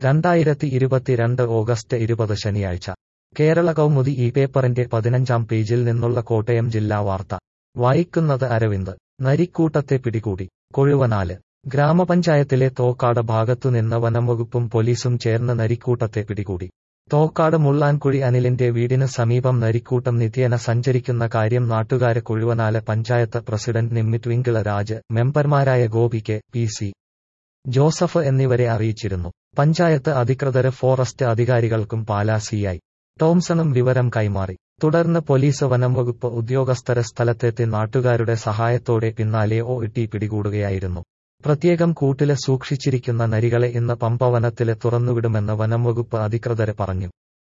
രണ്ടായിരത്തി ഇരുപത്തിരണ്ട് ഓഗസ്റ്റ് ഇരുപത് ശനിയാഴ്ച കേരള കൗമുദി ഈ പേപ്പറിന്റെ പതിനഞ്ചാം പേജിൽ നിന്നുള്ള കോട്ടയം ജില്ലാ വാർത്ത വായിക്കുന്നത് അരവിന്ദ് നരിക്കൂട്ടത്തെ പിടികൂടി കൊഴുവനാല് ഗ്രാമപഞ്ചായത്തിലെ തോക്കാട് ഭാഗത്തുനിന്ന് വനംവകുപ്പും പോലീസും ചേർന്ന് നരിക്കൂട്ടത്തെ പിടികൂടി തോക്കാട് മുള്ളാൻകുഴി അനിലിന്റെ വീടിന് സമീപം നരിക്കൂട്ടം നിത്യേന സഞ്ചരിക്കുന്ന കാര്യം നാട്ടുകാരെ കൊഴുവനാല് പഞ്ചായത്ത് പ്രസിഡന്റ് നിമ്മിറ്റ്വിങ്കിള രാജ് മെമ്പർമാരായ Gopi K P C Joseph എന്നിവരെ അറിയിച്ചിരുന്നു പഞ്ചായത്ത് അധികൃതര് ഫോറസ്റ്റ് അധികാരികൾക്കും പാലാ സിഐ ടോംസണും വിവരം കൈമാറി തുടർന്ന് പോലീസ് വനംവകുപ്പ് ഉദ്യോഗസ്ഥരെ സ്ഥലത്തെത്തി നാട്ടുകാരുടെ സഹായത്തോടെ പിന്നാലെ ഒ ഇട്ടി പിടികൂടുകയായിരുന്നു പ്രത്യേകം കൂട്ടില് സൂക്ഷിച്ചിരിക്കുന്ന നരികളെ ഇന്ന് പമ്പവനത്തില് തുറന്നുവിടുമെന്ന് വനംവകുപ്പ് അധികൃതര് പറഞ്ഞു